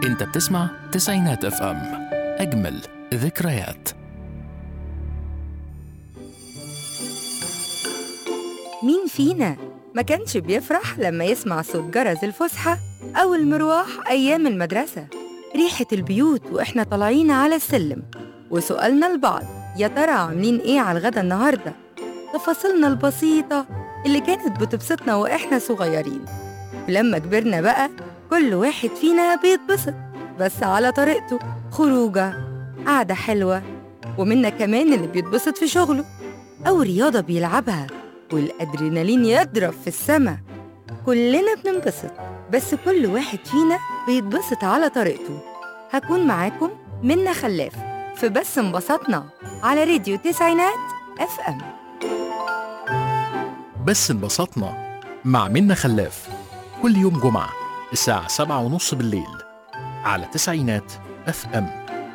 انت بتسمع تسعينات اف ام اجمل ذكريات مين فينا ما كانش بيفرح لما يسمع صوت جرس الفسحة أو المروح أيام المدرسة ريحة البيوت وإحنا طالعين على السلم وسؤالنا لبعض يا ترى عاملين إيه على الغدا النهاردة تفاصيلنا البسيطة اللي كانت بتبسطنا وإحنا صغيرين ولما كبرنا بقى كل واحد فينا بيتبسط بس على طريقته خروجة قعدة حلوة ومنا كمان اللي بيتبسط في شغله أو رياضة بيلعبها والأدرينالين يضرب في السما كلنا بننبسط بس كل واحد فينا بيتبسط على طريقته هكون معاكم منا خلاف في بس انبسطنا على راديو تسعينات اف ام بس انبسطنا مع منا خلاف كل يوم جمعة الساعة سبعة ونص بالليل على تسعينات اف ام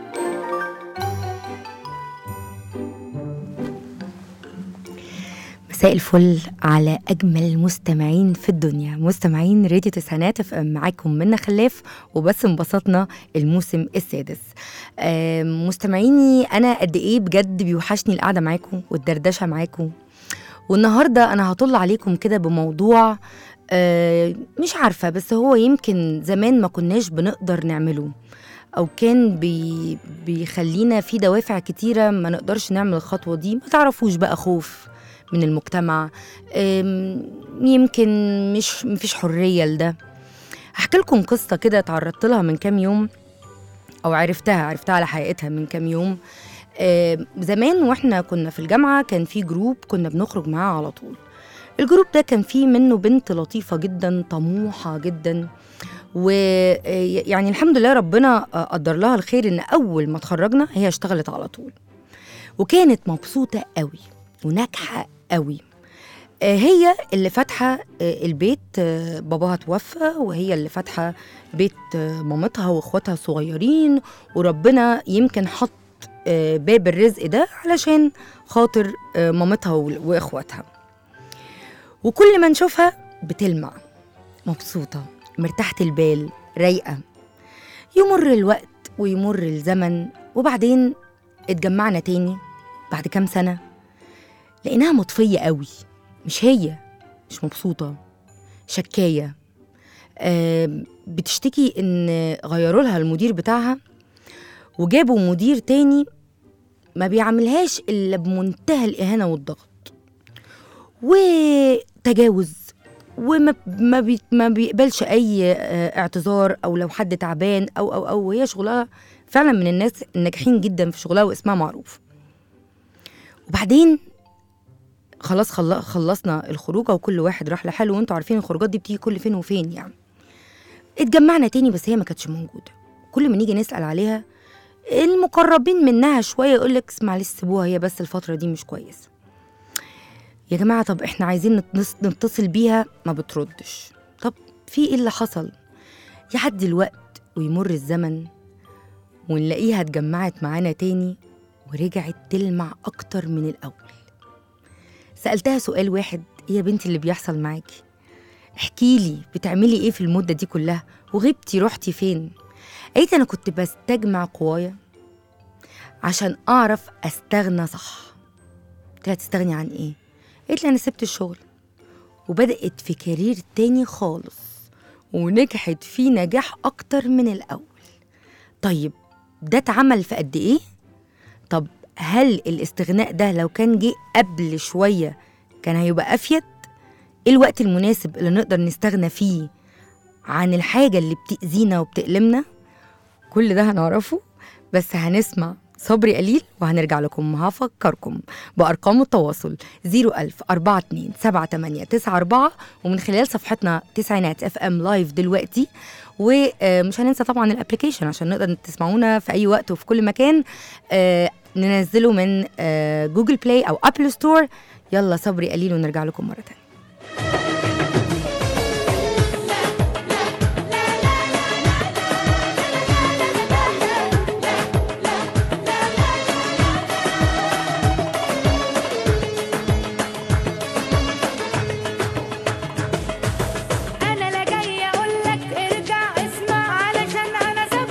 مساء الفل على اجمل مستمعين في الدنيا مستمعين راديو تسعينات اف ام معاكم منا خلاف وبس انبسطنا الموسم السادس آم، مستمعيني انا قد ايه بجد بيوحشني القعده معاكم والدردشه معاكم والنهارده انا هطل عليكم كده بموضوع آه، مش عارفه بس هو يمكن زمان ما كناش بنقدر نعمله او كان بي بيخلينا في دوافع كتيره ما نقدرش نعمل الخطوه دي ما تعرفوش بقى خوف من المجتمع أم، يمكن مش مفيش حريه لده هحكي لكم قصه كده اتعرضت لها من كام يوم او عرفتها عرفتها على حقيقتها من كام يوم أم، زمان واحنا كنا في الجامعه كان في جروب كنا بنخرج معاه على طول الجروب ده كان فيه منه بنت لطيفه جدا طموحه جدا ويعني الحمد لله ربنا قدر لها الخير ان اول ما اتخرجنا هي اشتغلت على طول وكانت مبسوطه قوي وناجحه قوي آه، هي اللي فاتحه آه، البيت آه، باباها توفى وهي اللي فاتحه بيت آه، مامتها واخواتها الصغيرين وربنا يمكن حط آه، باب الرزق ده علشان خاطر آه، مامتها و- واخواتها وكل ما نشوفها بتلمع مبسوطه مرتاحه البال رايقه يمر الوقت ويمر الزمن وبعدين اتجمعنا تاني بعد كام سنه لقيناها مطفية قوي مش هي مش مبسوطة شكاية آه بتشتكي ان غيروا لها المدير بتاعها وجابوا مدير تاني ما بيعملهاش الا بمنتهى الاهانة والضغط وتجاوز وما ما, بي ما بيقبلش اي آه، اعتذار او لو حد تعبان او او او وهي شغلها فعلا من الناس الناجحين جدا في شغلها واسمها معروف وبعدين خلاص خل- خلصنا الخروجه وكل واحد راح لحاله وانتوا عارفين الخروجات دي بتيجي كل فين وفين يعني اتجمعنا تاني بس هي ما كانتش موجوده كل ما نيجي نسال عليها المقربين منها شويه يقول لك معلش سيبوها هي بس الفتره دي مش كويسه يا جماعه طب احنا عايزين نتنص- نتصل بيها ما بتردش طب في ايه اللي حصل يعدي الوقت ويمر الزمن ونلاقيها اتجمعت معانا تاني ورجعت تلمع اكتر من الاول سألتها سؤال واحد إيه يا بنتي اللي بيحصل معاكي احكي لي بتعملي ايه في المدة دي كلها وغبتي رحتي فين قالت انا كنت بستجمع قوايا عشان اعرف استغنى صح قلت لها تستغني عن ايه قالت لي انا سبت الشغل وبدأت في كارير تاني خالص ونجحت فيه نجاح اكتر من الاول طيب ده اتعمل في قد ايه طب هل الاستغناء ده لو كان جه قبل شوية كان هيبقى أفيد؟ إيه الوقت المناسب اللي نقدر نستغنى فيه عن الحاجة اللي بتأذينا وبتألمنا؟ كل ده هنعرفه بس هنسمع صبري قليل وهنرجع لكم هفكركم بأرقام التواصل 01000 42 7894 ومن خلال صفحتنا تسعينات اف ام لايف دلوقتي ومش هننسى طبعا الابلكيشن عشان نقدر تسمعونا في اي وقت وفي كل مكان آه، ننزله من آه، جوجل بلاي او ابل ستور يلا صبري قليل ونرجع لكم مره تانية انا لا جاي اقول لك ارجع اسمع علشان انا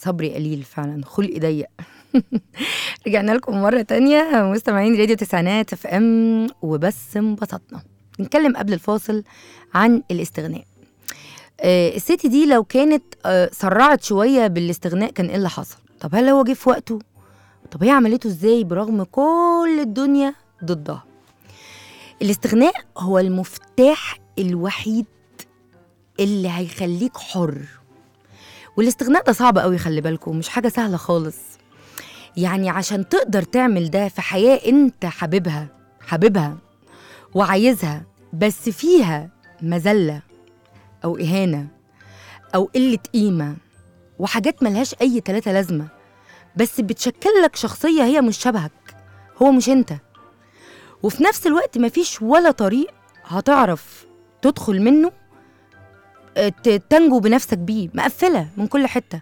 صبري قليل فعلا خلقي ضيق رجعنا لكم مرة تانية مستمعين راديو تسعينات اف ام وبس انبسطنا نتكلم قبل الفاصل عن الاستغناء آه الست دي لو كانت آه سرعت شوية بالاستغناء كان ايه اللي حصل طب هل هو جه في وقته طب هي عملته ازاي برغم كل الدنيا ضدها الاستغناء هو المفتاح الوحيد اللي هيخليك حر والاستغناء ده صعب قوي خلي بالكم مش حاجة سهلة خالص يعني عشان تقدر تعمل ده في حياة انت حاببها حاببها وعايزها بس فيها مذلة أو إهانة أو قلة قيمة وحاجات ملهاش أي تلاتة لازمة بس بتشكل لك شخصية هي مش شبهك هو مش انت وفي نفس الوقت مفيش ولا طريق هتعرف تدخل منه اه، ت- تنجو بنفسك بيه مقفلة من كل حتة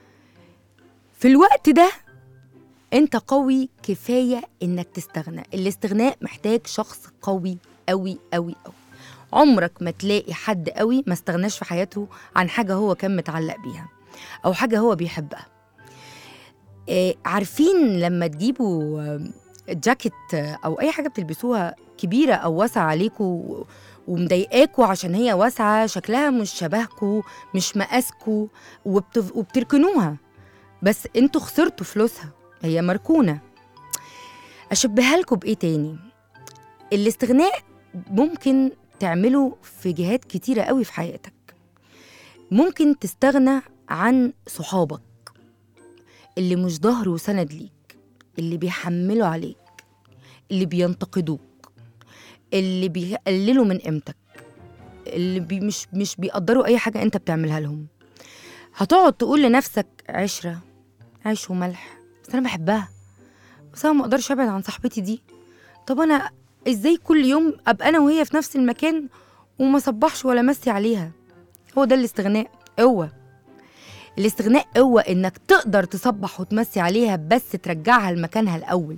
في الوقت ده انت قوي كفاية انك تستغنى الاستغناء محتاج شخص قوي قوي قوي قوي عمرك ما تلاقي حد قوي ما استغناش في حياته عن حاجة هو كان متعلق بيها أو حاجة هو بيحبها آه، عارفين لما تجيبوا آه، جاكيت آه، أو أي حاجة بتلبسوها كبيرة أو واسعة عليكوا ومضايقاكوا عشان هي واسعة شكلها مش شبهكوا مش مقاسكوا وبتف... وبتركنوها بس انتوا خسرتوا فلوسها هي مركونة أشبهها لكم بإيه تاني الاستغناء ممكن تعمله في جهات كتيرة قوي في حياتك ممكن تستغنى عن صحابك اللي مش ظهر وسند ليك اللي بيحملوا عليك اللي بينتقدوك اللي بيقللوا من قيمتك اللي بي مش مش بيقدروا اي حاجه انت بتعملها لهم هتقعد تقول لنفسك عشره عيش وملح بس انا بحبها بس انا ما اقدرش ابعد عن صاحبتي دي طب انا ازاي كل يوم ابقى انا وهي في نفس المكان وما صبحش ولا مسي عليها هو ده الاستغناء قوه الاستغناء قوه انك تقدر تصبح وتمسي عليها بس ترجعها لمكانها الاول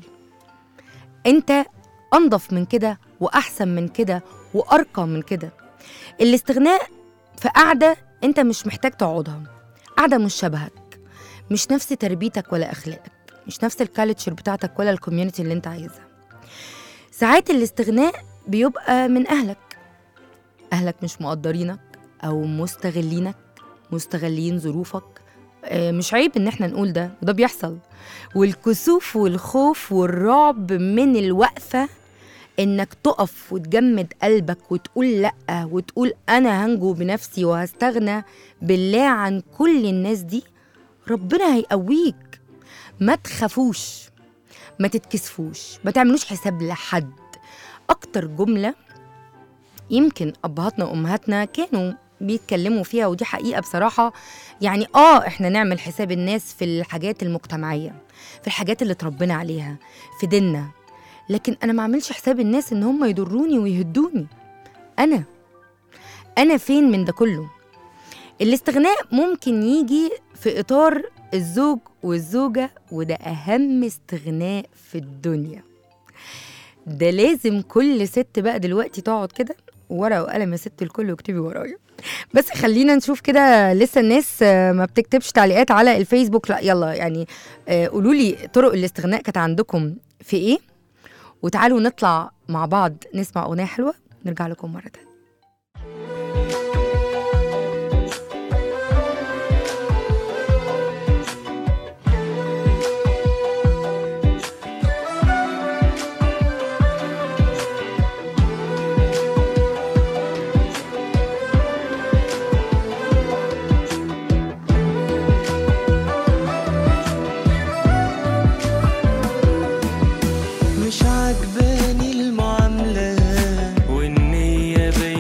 انت انضف من كده واحسن من كده وارقى من كده الاستغناء في قعده انت مش محتاج تقعدها قعده مش شبهك مش نفس تربيتك ولا اخلاقك مش نفس الكالتشر بتاعتك ولا الكوميونتي اللي انت عايزها ساعات الاستغناء بيبقى من اهلك اهلك مش مقدرينك او مستغلينك مستغلين ظروفك آه، مش عيب ان احنا نقول ده وده بيحصل والكسوف والخوف والرعب من الوقفه انك تقف وتجمد قلبك وتقول لا وتقول انا هنجو بنفسي وهستغنى بالله عن كل الناس دي ربنا هيقويك ما تخافوش ما تتكسفوش ما تعملوش حساب لحد اكتر جمله يمكن ابهاتنا وامهاتنا كانوا بيتكلموا فيها ودي حقيقه بصراحه يعني اه احنا نعمل حساب الناس في الحاجات المجتمعيه في الحاجات اللي اتربينا عليها في ديننا لكن انا ما اعملش حساب الناس ان هم يضروني ويهدوني انا انا فين من ده كله الاستغناء ممكن يجي في اطار الزوج والزوجه وده اهم استغناء في الدنيا ده لازم كل ست بقى دلوقتي تقعد كده ورقه وقلم يا ست الكل واكتبي ورايا بس خلينا نشوف كده لسه الناس آه، ما بتكتبش تعليقات على الفيسبوك لا يلا يعني قولوا لي طرق الاستغناء كانت عندكم في ايه وتعالوا نطلع مع بعض نسمع اغنيه حلوه نرجع لكم مره تانية مش عجباني المعاملة والنية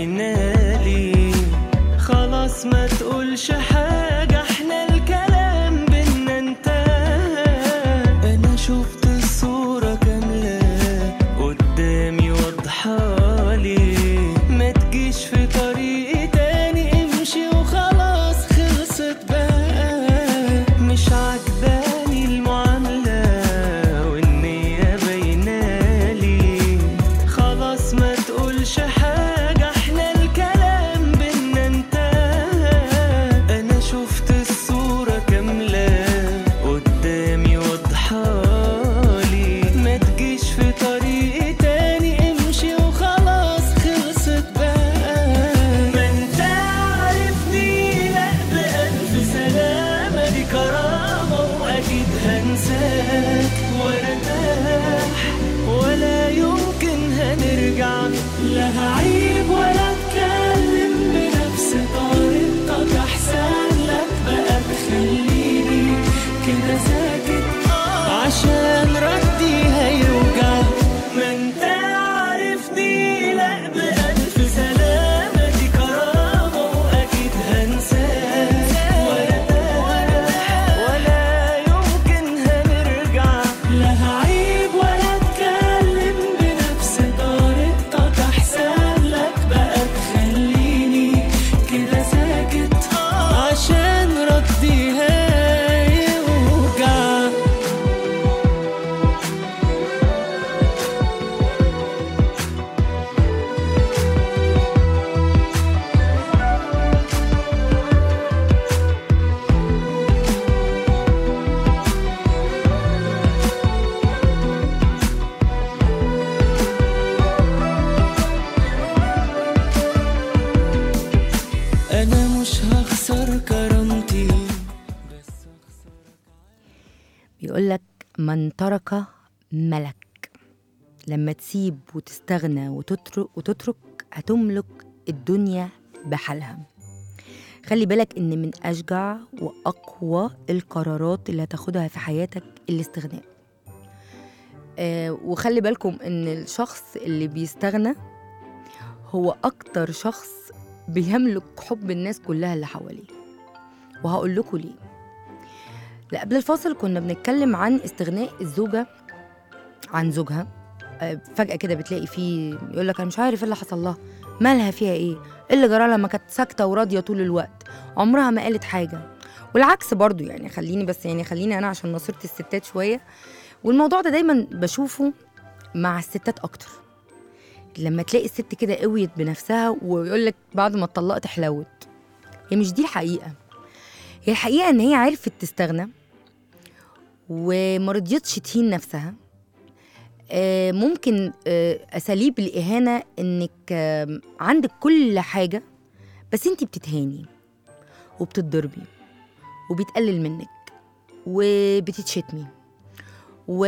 من ترك ملك لما تسيب وتستغنى وتترك, وتترك هتملك الدنيا بحالها خلي بالك ان من اشجع واقوى القرارات اللي هتاخدها في حياتك الاستغناء آه وخلي بالكم ان الشخص اللي بيستغنى هو اكتر شخص بيملك حب الناس كلها اللي حواليه وهقول لكم ليه لا قبل الفاصل كنا بنتكلم عن استغناء الزوجة عن زوجها آه، فجأة كده بتلاقي فيه يقول لك أنا مش عارف إيه اللي حصل لها مالها فيها إيه إيه اللي جرى لها ما كانت ساكتة وراضية طول الوقت عمرها ما قالت حاجة والعكس برضو يعني خليني بس يعني خليني أنا عشان نصرت الستات شوية والموضوع ده دايما بشوفه مع الستات أكتر لما تلاقي الست كده قويت بنفسها ويقول لك بعد ما اتطلقت حلوت هي مش دي الحقيقة هي الحقيقة إن هي عرفت تستغنى وما رضيتش تهين نفسها آه، ممكن آه، أساليب الإهانة إنك آه، عندك كل حاجة بس أنت بتتهاني وبتتضربي وبيتقلل منك وبتتشتمي و...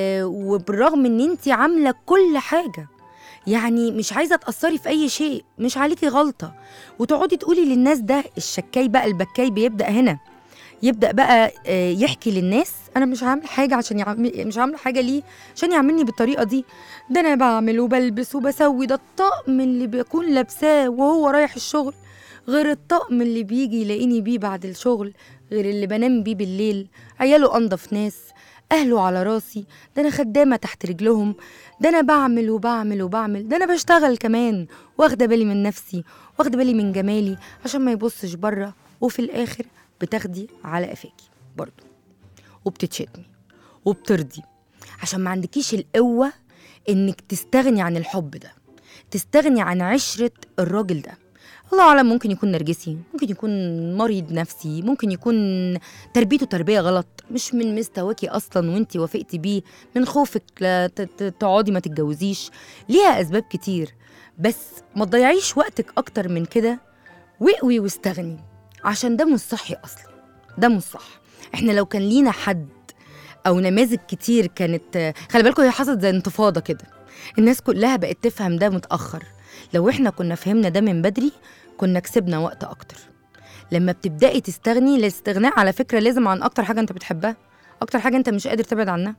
وبالرغم ان انت عامله كل حاجه يعني مش عايزه تاثري في اي شيء مش عليكي غلطه وتقعدي تقولي للناس ده الشكاي بقى البكاي بيبدا هنا يبدا بقى آه، يحكي للناس انا مش عامل حاجه عشان يعمل مش عامله حاجه ليه عشان يعملني بالطريقه دي ده انا بعمل وبلبس وبسوي ده الطقم اللي بيكون لابساه وهو رايح الشغل غير الطقم اللي بيجي يلاقيني بيه بعد الشغل غير اللي بنام بيه بالليل عياله انضف ناس اهله على راسي ده انا خدامه تحت رجلهم ده انا بعمل وبعمل وبعمل ده انا بشتغل كمان واخده بالي من نفسي واخده بالي من جمالي عشان ما يبصش بره وفي الاخر بتاخدي على قفاكي برضه وبتتشتمي وبترضي عشان ما عندكيش القوه انك تستغني عن الحب ده تستغني عن عشره الراجل ده الله اعلم ممكن يكون نرجسي ممكن يكون مريض نفسي ممكن يكون تربيته تربيه غلط مش من مستواكي اصلا وانتي وافقتي بيه من خوفك لا ت- ت- تقعدي ما تتجوزيش ليها اسباب كتير بس ما تضيعيش وقتك اكتر من كده واقوي واستغني عشان ده مش صحي اصلا ده مش صح احنا لو كان لينا حد او نماذج كتير كانت خلي بالكم هي حصلت زي انتفاضه كده الناس كلها بقت تفهم ده متاخر لو احنا كنا فهمنا ده من بدري كنا كسبنا وقت اكتر لما بتبداي تستغني الاستغناء على فكره لازم عن اكتر حاجه انت بتحبها اكتر حاجه انت مش قادر تبعد عنها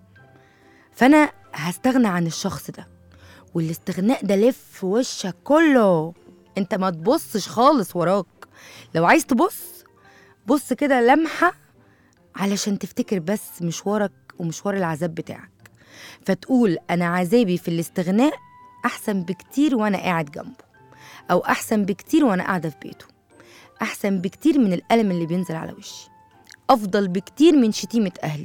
فانا هستغنى عن الشخص ده والاستغناء ده لف في وشك كله انت ما تبصش خالص وراك لو عايز تبص بص كده لمحه علشان تفتكر بس مشوارك ومشوار العذاب بتاعك فتقول انا عذابي في الاستغناء احسن بكتير وانا قاعد جنبه او احسن بكتير وانا قاعده في بيته احسن بكتير من الالم اللي بينزل على وشي افضل بكتير من شتيمه اهلي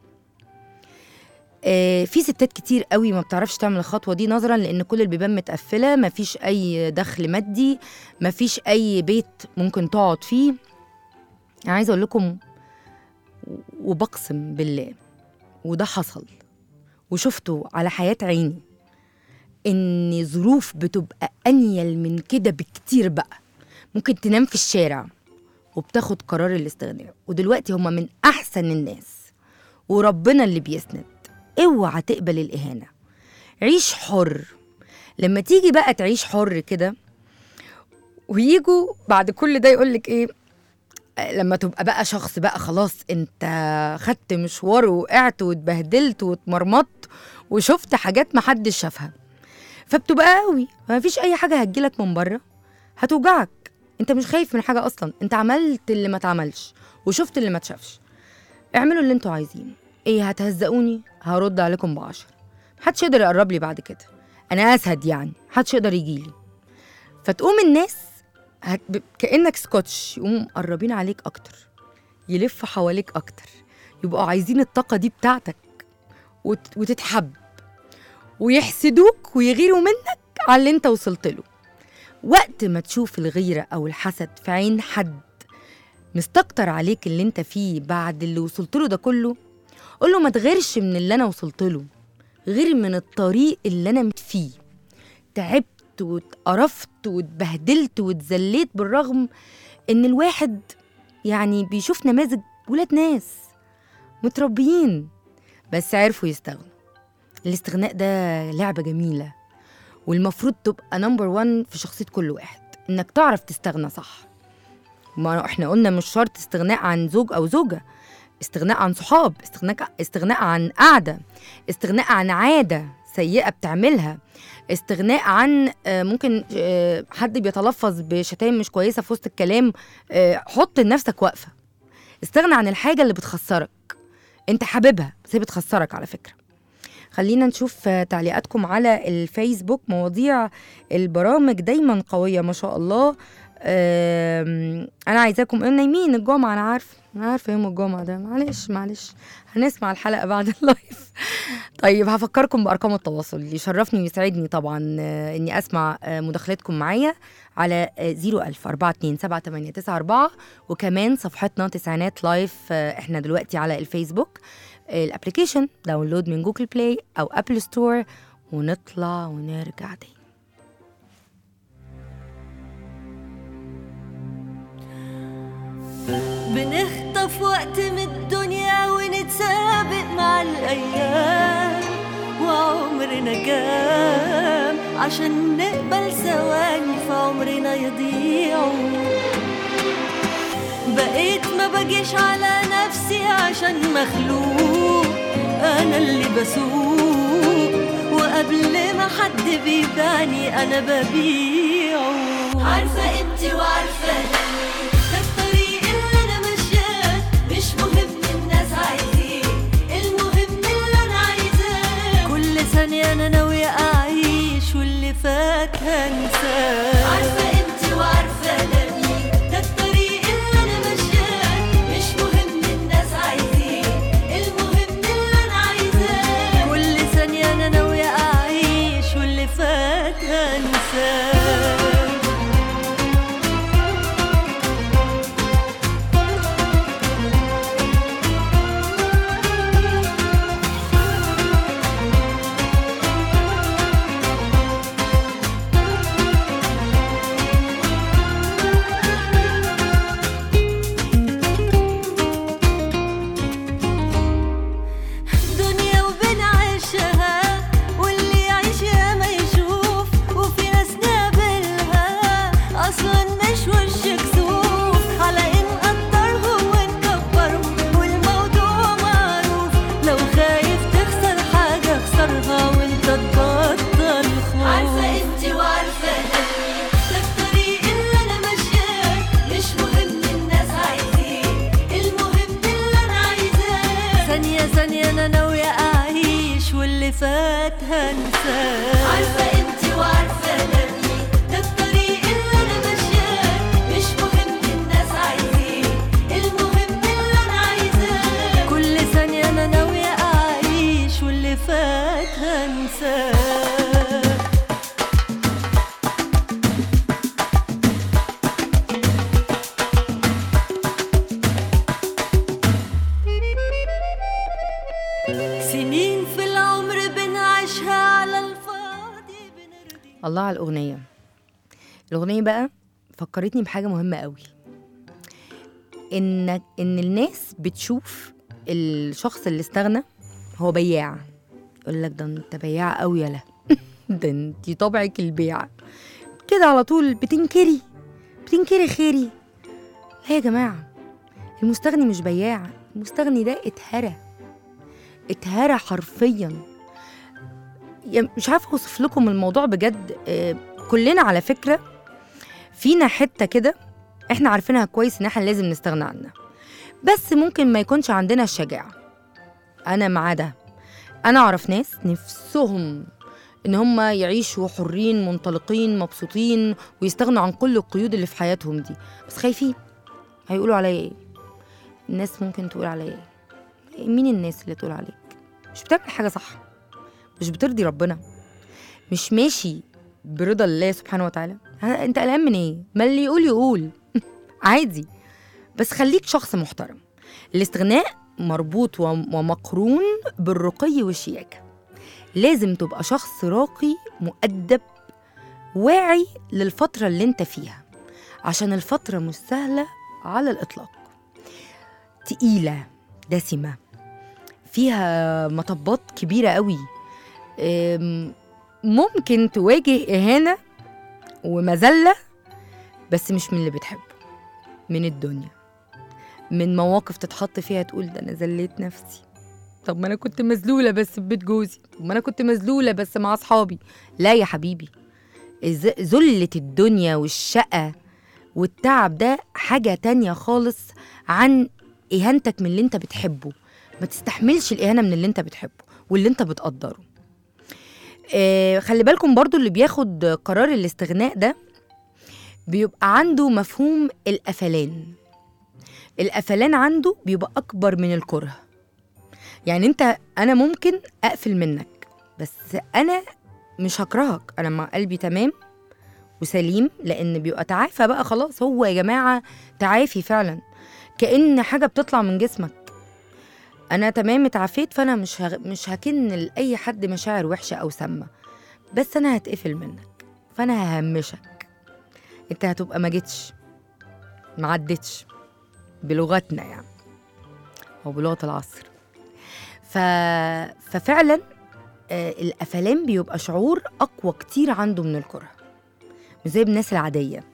آه في ستات كتير قوي ما بتعرفش تعمل الخطوه دي نظرا لان كل البيبان متقفله مفيش اي دخل مادي مفيش اي بيت ممكن تقعد فيه انا عايزه اقول لكم وبقسم بالله وده حصل وشفته على حياه عيني ان ظروف بتبقى انيل من كده بكتير بقى ممكن تنام في الشارع وبتاخد قرار الاستغناء ودلوقتي هما من احسن الناس وربنا اللي بيسند اوعى تقبل الاهانه عيش حر لما تيجي بقى تعيش حر كده ويجوا بعد كل ده يقولك ايه لما تبقى بقى شخص بقى خلاص انت خدت مشوار وقعت واتبهدلت واتمرمطت وشفت حاجات محدش شافها فبتبقى قوي ما فيش اي حاجه هتجيلك من بره هتوجعك انت مش خايف من حاجه اصلا انت عملت اللي ما اتعملش وشفت اللي ما اتشافش اعملوا اللي انتوا عايزينه ايه هتهزقوني هرد عليكم بعشر محدش يقدر يقرب لي بعد كده انا اسهد يعني محدش يقدر يجيلي فتقوم الناس هت... ب- كانك سكوتش يقوموا مقربين عليك اكتر يلفوا حواليك اكتر يبقوا عايزين الطاقه دي بتاعتك وت... وتتحب ويحسدوك ويغيروا منك على اللي انت وصلت له وقت ما تشوف الغيرة أو الحسد في عين حد مستكتر عليك اللي انت فيه بعد اللي وصلت له ده كله قول له ما تغيرش من اللي انا وصلت له غير من الطريق اللي انا فيه تعبت واتقرفت واتبهدلت واتذليت بالرغم ان الواحد يعني بيشوف نماذج ولاد ناس متربيين بس عرفوا يستغنوا الاستغناء ده لعبة جميلة والمفروض تبقى نمبر وان في شخصية كل واحد انك تعرف تستغنى صح ما احنا قلنا مش شرط استغناء عن زوج او زوجة استغناء عن صحاب استغناء استغناء عن قعدة استغناء عن عادة سيئة بتعملها استغناء عن آه، ممكن آه، حد بيتلفظ بشتايم مش كويسة في وسط الكلام آه، حط لنفسك وقفة استغنى عن الحاجة اللي بتخسرك انت حاببها بس هي بتخسرك على فكرة خلينا نشوف آه، تعليقاتكم على الفيسبوك مواضيع البرامج دايما قوية ما شاء الله آم، انا عايزاكم ايه نايمين الجمعة انا عارفة انا عارفة يوم الجمعة ده معلش معلش هنسمع الحلقة بعد اللايف طيب هفكركم بارقام التواصل اللي يشرفني ويسعدني طبعا آه، اني اسمع آه، مداخلتكم معايا على آه، 01000 427 وكمان صفحتنا تسعينات لايف آه، احنا دلوقتي على الفيسبوك آه، الابلكيشن داونلود من جوجل بلاي او ابل ستور ونطلع ونرجع تاني بنخطف وقت من الدنيا ونتسابق مع الأيام وعمرنا جام عشان نقبل ثواني في عمرنا يضيعوا بقيت ما بجيش على نفسي عشان مخلوق أنا اللي بسوق وقبل ما حد بيبيعني أنا ببيعه عارفة قيمتي وعارفة دني ده الطريق اللي أنا ماشياه مش مهم الناس عايزين المهم اللي أنا عايزاه كل ثانية أنا ناوية أعيش واللي فات هنساه عارفة قيمتي وعارفة دني ده الطريق اللي أنا ماشياه مش مهم الناس عايزين المهم اللي أنا عايزاه كل ثانية أنا ناوية أعيش واللي فات هنساه دنيا وبنعيشها واللي يعيش يا ما يشوف وفي ناس نقابلها اصلا مش وش كسوف على ان نقدرهم ونكبرهم والموضوع معروف لو خايف تخسر حاجه اخسرها وانت تبطل خوف عارفه انتي وعارفه اني ده الطريق اللي انا ماشياه مش مهم الناس عايزين المهم اللي انا عايزاه ثانية ثانية انا ناوية اعيش واللي فات هنساه عارفة انتي وعارفة اني ده الطريق اللي انا ماشياه مش مهم الناس عايزين المهم اللي انا عايزاه كل ثانية انا ناوية اعيش واللي فات هنساه سنين في العمر بنعيشها على الفاضي بنرضي الله على الأغنية الأغنية بقى فكرتني بحاجة مهمة قوي إن إن الناس بتشوف الشخص اللي استغنى هو بياع يقول لك ده انت بياع قوي يلا ده انت طبعك البيع كده على طول بتنكري بتنكري خيري لا يا جماعة المستغني مش بياع المستغني ده اتهرى اتهرى حرفيا يعني مش عارفه اوصف لكم الموضوع بجد آه، كلنا على فكره فينا حته كده احنا عارفينها كويس ان احنا لازم نستغنى عنها بس ممكن ما يكونش عندنا الشجاعه انا مع ده انا اعرف ناس نفسهم ان هم يعيشوا حرين منطلقين مبسوطين ويستغنوا عن كل القيود اللي في حياتهم دي بس خايفين هيقولوا عليا ايه الناس ممكن تقول عليا ايه مين الناس اللي تقول عليك مش بتعمل حاجه صح مش بترضي ربنا مش ماشي برضا الله سبحانه وتعالى ها، انت قلقان من ايه ما اللي يقول يقول عادي بس خليك شخص محترم الاستغناء مربوط وم- ومقرون بالرقي والشياكة لازم تبقى شخص راقي مؤدب واعي للفترة اللي انت فيها عشان الفترة مش سهلة على الإطلاق تقيلة دسمة فيها مطبات كبيره قوي أم، ممكن تواجه اهانه ومذله بس مش من اللي بتحبه من الدنيا من مواقف تتحط فيها تقول ده انا ذليت نفسي طب ما انا كنت مذلوله بس في بيت جوزي طب ما انا كنت مذلوله بس مع اصحابي لا يا حبيبي الز- ذله الدنيا والشقه والتعب ده حاجه تانية خالص عن اهانتك من اللي انت بتحبه ما تستحملش الاهانه من اللي انت بتحبه واللي انت بتقدره آه خلي بالكم برضو اللي بياخد قرار الاستغناء ده بيبقى عنده مفهوم القفلان القفلان عنده بيبقى اكبر من الكره يعني انت انا ممكن اقفل منك بس انا مش هكرهك انا مع قلبي تمام وسليم لان بيبقى تعافى بقى خلاص هو يا جماعه تعافي فعلا كأن حاجه بتطلع من جسمك انا تمام اتعافيت فانا مش هغ... مش هكن لاي حد مشاعر وحشه او سامه بس انا هتقفل منك فانا ههمشك انت هتبقى ما جيتش ما عدتش بلغتنا يعني او بلغه العصر ف... ففعلا آه، القفلان بيبقى شعور اقوى كتير عنده من الكره مش زي الناس العاديه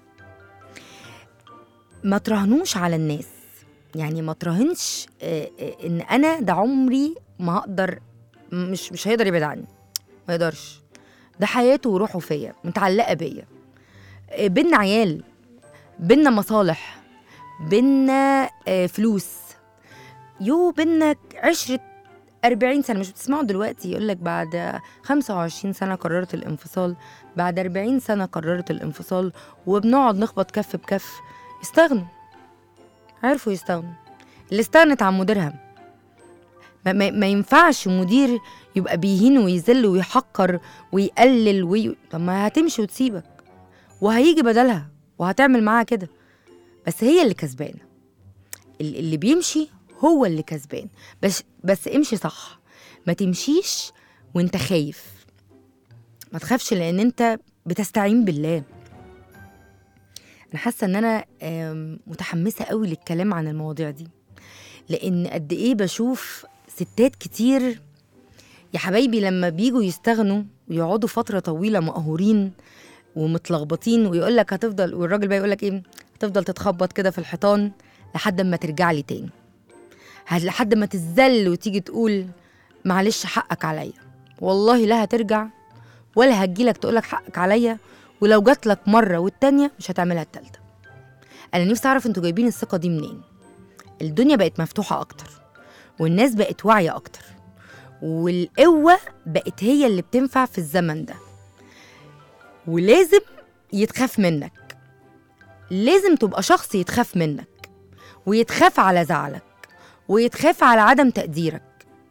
ما تراهنوش على الناس يعني ما تراهنش آه، آه، ان انا ده عمري ما هقدر مش مش هيقدر يبعد عني ما يقدرش ده حياته وروحه فيا متعلقه بيا آه، بينا عيال بينا مصالح بينا آه، فلوس يو بينا عشرة 40 سنة مش بتسمعوا دلوقتي يقول لك بعد 25 سنة قررت الانفصال بعد 40 سنة قررت الانفصال وبنقعد نخبط كف بكف استغنوا عرفوا يستغنوا اللي استغنت عن مديرها ما, ما, ما ينفعش مدير يبقى بيهين ويذل ويحقر ويقلل وي... طب ما هتمشي وتسيبك وهيجي بدلها وهتعمل معاها كده بس هي اللي كسبانه ال- اللي بيمشي هو اللي كسبان بس بس امشي صح ما تمشيش وانت خايف ما تخافش لان انت بتستعين بالله انا حاسه ان انا آم، متحمسه قوي للكلام عن المواضيع دي لان قد ايه بشوف ستات كتير يا حبايبي لما بيجوا يستغنوا ويقعدوا فتره طويله مقهورين ومتلخبطين ويقول لك هتفضل والراجل بقى يقول لك ايه هتفضل تتخبط كده في الحيطان لحد ما ترجع لي تاني هت- لحد ما تتذل وتيجي تقول معلش حقك عليا والله لا هترجع ولا هتجيلك تقولك حقك عليا ولو جات لك مره والتانيه مش هتعملها التالته انا نفسي اعرف انتوا جايبين الثقه دي منين الدنيا بقت مفتوحه اكتر والناس بقت واعيه اكتر والقوه بقت هي اللي بتنفع في الزمن ده ولازم يتخاف منك لازم تبقى شخص يتخاف منك ويتخاف على زعلك ويتخاف على عدم تقديرك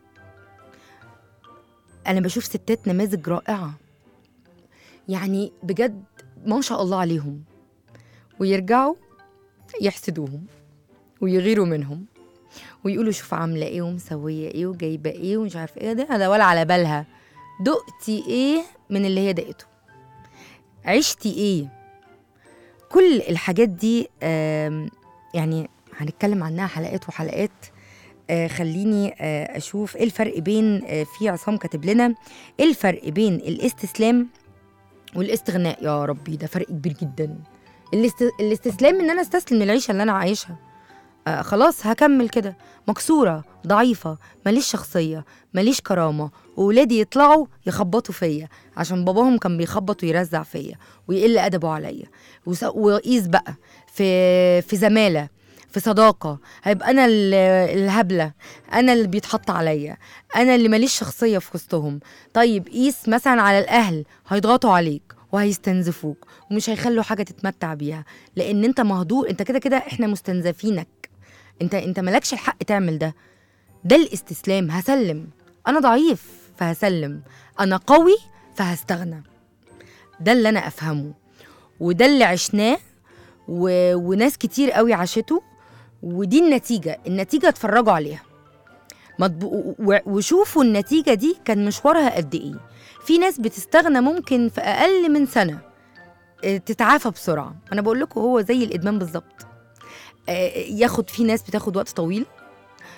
انا بشوف ستات نماذج رائعه يعني بجد ما شاء الله عليهم ويرجعوا يحسدوهم ويغيروا منهم ويقولوا شوف عامله ايه ومسويه ايه وجايبه ايه ومش عارفه ايه ده ده ولا على بالها دقتي ايه من اللي هي دقته عشتي ايه كل الحاجات دي آم، يعني هنتكلم عنها حلقات وحلقات آه خليني آه اشوف ايه الفرق بين آه في عصام كاتب لنا ايه الفرق بين الاستسلام والاستغناء يا ربي ده فرق كبير جدا الاست... الاستسلام ان انا استسلم للعيشه اللي انا عايشها آه خلاص هكمل كده مكسوره ضعيفه ماليش شخصيه ماليش كرامه وولادي يطلعوا يخبطوا فيا عشان باباهم كان بيخبط ويرزع فيا ويقل ادبه عليا وس- وقيس بقى في في زماله في صداقه هيبقى انا ال- الهبله انا اللي بيتحط عليا انا اللي ماليش شخصيه في وسطهم طيب قيس مثلا على الاهل هيضغطوا عليك وهيستنزفوك ومش هيخلوا حاجه تتمتع بيها لان انت مهدور انت كده كده احنا مستنزفينك انت انت مالكش الحق تعمل ده ده الاستسلام هسلم انا ضعيف فهسلم انا قوي فهستغنى ده اللي انا افهمه وده اللي عشناه و... وناس كتير قوي عاشته ودي النتيجة النتيجة اتفرجوا عليها مطب... و... وشوفوا النتيجة دي كان مشوارها قد ايه في ناس بتستغنى ممكن في أقل من سنة اه، تتعافى بسرعة أنا بقول لكم هو زي الإدمان بالظبط اه، ياخد في ناس بتاخد وقت طويل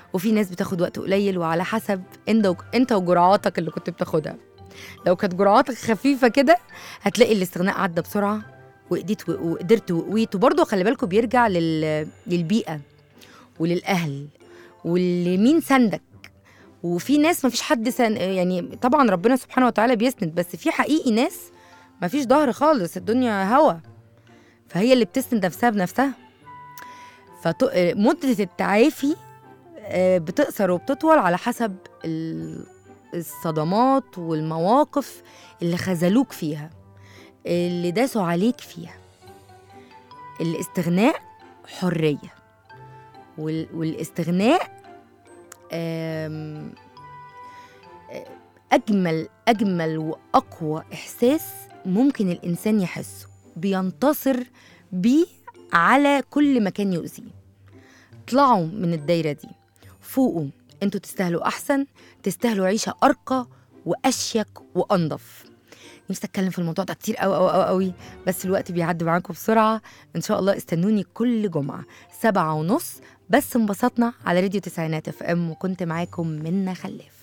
وفي ناس بتاخد وقت قليل وعلى حسب انت انت وجرعاتك اللي كنت بتاخدها لو كانت جرعاتك خفيفه كده هتلاقي الاستغناء عدى بسرعه وقديت و- وقدرت وقويت وبرضه خلي بالكم بيرجع لل... للبيئه وللاهل ولمين سندك وفي ناس ما فيش حد سن... يعني طبعا ربنا سبحانه وتعالى بيسند بس في حقيقي ناس ما فيش ظهر خالص الدنيا هوا فهي اللي بتسند نفسها بنفسها فمدة التعافي آه، بتقصر وبتطول على حسب ال- الصدمات والمواقف اللي خذلوك فيها اللي داسوا عليك فيها الاستغناء حرية وال- والاستغناء آم، آه، أجمل أجمل وأقوى إحساس ممكن الإنسان يحسه بينتصر بيه على كل مكان يؤذيه اطلعوا من الدايرة دي فوقوا انتوا تستاهلوا أحسن تستاهلوا عيشة أرقى وأشيك وأنظف نفسي اتكلم في الموضوع ده كتير قوي قوي قوي قوي بس الوقت بيعدي معاكم بسرعه ان شاء الله استنوني كل جمعه سبعة ونص بس انبسطنا على راديو تسعينات اف ام وكنت معاكم منى خلاف